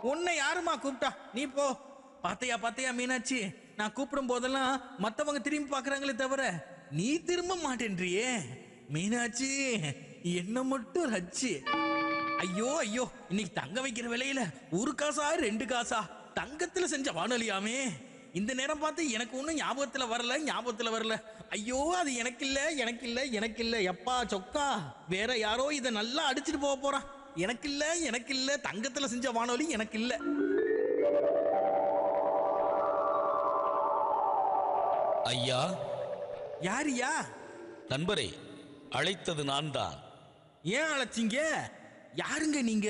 உன்னை யாருமா கூப்பிட்டா நீ போ பாத்தையா பாத்தையா மீனாட்சி நான் கூப்பிடும் போதெல்லாம் மத்தவங்க திரும்பி பார்க்கறாங்களே தவிர நீ திரும்ப மாட்டேன்றியே மீனாட்சி என்ன மட்டும் ரச்சி ஐயோ ஐயோ இன்னைக்கு தங்க வைக்கிற விலையில ஒரு காசா ரெண்டு காசா தங்கத்துல செஞ்ச வானொலியாமே இந்த நேரம் பார்த்து எனக்கு ஒன்றும் ஞாபகத்துல வரல ஞாபகத்துல வரல ஐயோ அது எனக்கு இல்ல எனக்கு இல்ல எனக்கு இல்ல எப்பா சொக்கா வேற யாரோ இதை நல்லா அடிச்சிட்டு போக போறான் எனக்கு இல்ல எனக்கு இல்ல தங்கத்துல செஞ்ச வானொலி எனக்கு இல்ல ஐயா யாரியா நண்பரே அழைத்தது நான் தான் ஏன் அழைச்சிங்க யாருங்க நீங்க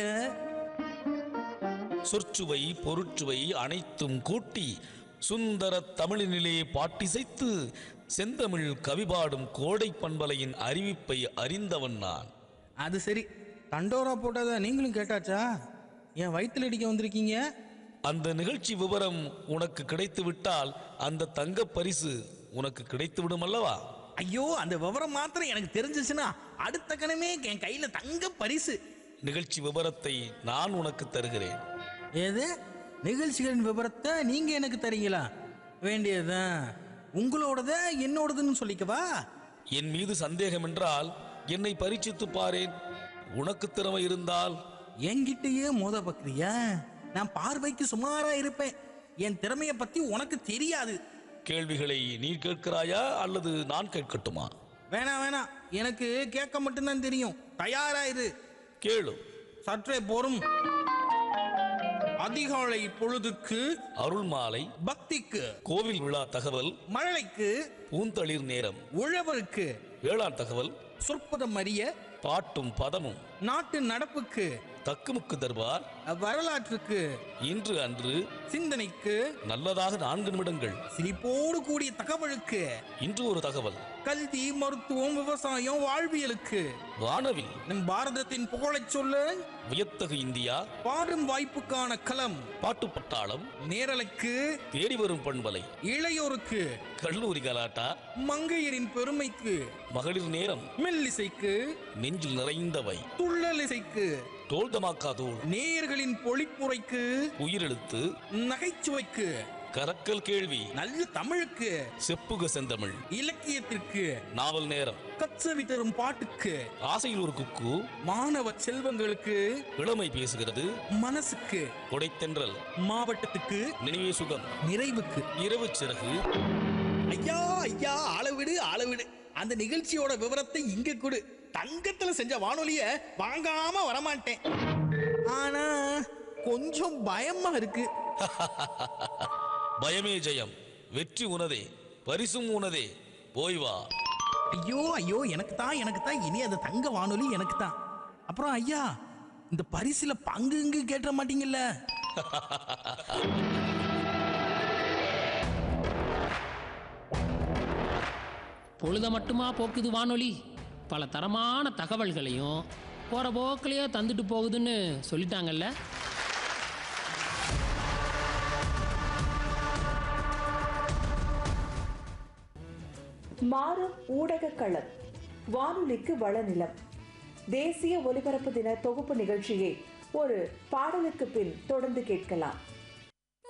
சொற்சுவை பொருட்சுவை அனைத்தும் கூட்டி சுந்தர தமிழினிலே பாட்டிசைத்து செந்தமிழ் கவிபாடும் கோடை பண்பலையின் அறிவிப்பை அறிந்தவன் நான் அது சரி தண்டோரா போட்டதை நீங்களும் கேட்டாச்சா என் வயித்துல அடிக்க வந்திருக்கீங்க அந்த நிகழ்ச்சி விவரம் உனக்கு கிடைத்து விட்டால் அந்த தங்க பரிசு உனக்கு கிடைத்து விடும் அல்லவா ஐயோ அந்த விவரம் மாத்திரம் எனக்கு தெரிஞ்சிச்சுன்னா அடுத்த கணமே என் கையில தங்க பரிசு நிகழ்ச்சி விவரத்தை நான் உனக்கு தருகிறேன் ஏது நிகழ்ச்சிகளின் விவரத்தை நீங்க எனக்கு தரீங்களா வேண்டியதுதான் உங்களோடத என்னோடதுன்னு சொல்லிக்கவா என் மீது சந்தேகம் என்றால் என்னை பரீட்சித்து பாரேன் உனக்கு திறமை இருந்தால் என்கிட்டயே மோத பக்கிரியா நான் பார்வைக்கு சுமாரா இருப்பேன் என் திறமைய பத்தி உனக்கு தெரியாது கேள்விகளை நீ கேட்கிறாயா அல்லது நான் கேட்கட்டுமா வேணாம் வேணாம் எனக்கு கேட்க மட்டும்தான் தெரியும் தயாராயிரு கேளு சற்றே போரும் அதிகாலை பொழுதுக்கு அருள் மாலை பக்திக்கு கோவில் விழா தகவல் மழலைக்கு பூந்தளிர் நேரம் உழவருக்கு வேளாண் தகவல் சொற்பதம் அறிய பாட்டும் பதமும் நாட்டு நடப்புக்கு தக்குமுக்கு தர்பார் வரலாற்றுக்கு இன்று அன்று சிந்தனைக்கு நல்லதாக நான்கு நிமிடங்கள் சிரிப்போடு கூடிய தகவலுக்கு இன்று ஒரு தகவல் கல்வி மருத்துவம் விவசாயம் வாழ்வியலுக்கு வானவில் நம் பாரதத்தின் புகழைச் சொல்ல வியத்தகு இந்தியா பாடும் வாய்ப்புக்கான களம் பாட்டு பட்டாளம் நேரலுக்கு தேடி வரும் பண்பலை இளையோருக்கு கல்லூரி கலாட்டா மங்கையரின் பெருமைக்கு மகளிர் நேரம் மெல்லிசைக்கு நெஞ்சில் நிறைந்தவை துள்ளல் இசைக்கு தோல் தமாக்கா தூள் நேயர்களின் பொழிப்புரைக்கு உயிரெழுத்து நகைச்சுவைக்கு கரக்கல் கேள்வி நல்ல தமிழுக்கு செப்புக செந்தமிழ் இலக்கியத்திற்கு நாவல் நேரம் கச்சவி தரும் பாட்டுக்கு ஆசையில் ஒரு குக்கு மாணவ செல்வங்களுக்கு இளமை பேசுகிறது மனசுக்கு கொடைத்தென்றல் மாவட்டத்துக்கு நினைவே சுகம் நிறைவுக்கு இரவு சிறகு ஐயா ஐயா அளவிடு அளவிடு அந்த நிகழ்ச்சியோட விவரத்தை இங்க கொடு தங்கத்துல செஞ்ச வானொலிய வாங்காம வரமாட்டேன் ஆனா கொஞ்சம் பயமா இருக்கு பயமே ஜெயம் வெற்றி உனதே பரிசும் உனதே போய் வா ஐயோ ஐயோ எனக்கு தான் எனக்கு தான் இனி அந்த தங்க வானொலி எனக்கு தான் அப்புறம் ஐயா இந்த பரிசுல பங்கு இங்கு கேட்ட மாட்டீங்கல்ல பொழுத மட்டுமா போக்குது வானொலி பல தரமான தகவல்களையும் போகிற போக்கிலேயே தந்துட்டு போகுதுன்னு சொல்லிட்டாங்கல்ல மாறும் ஊடக களம் வானொலிக்கு வளநிலம் தேசிய ஒலிபரப்பு தின தொகுப்பு நிகழ்ச்சியை ஒரு பாடலுக்கு பின் தொடர்ந்து கேட்கலாம்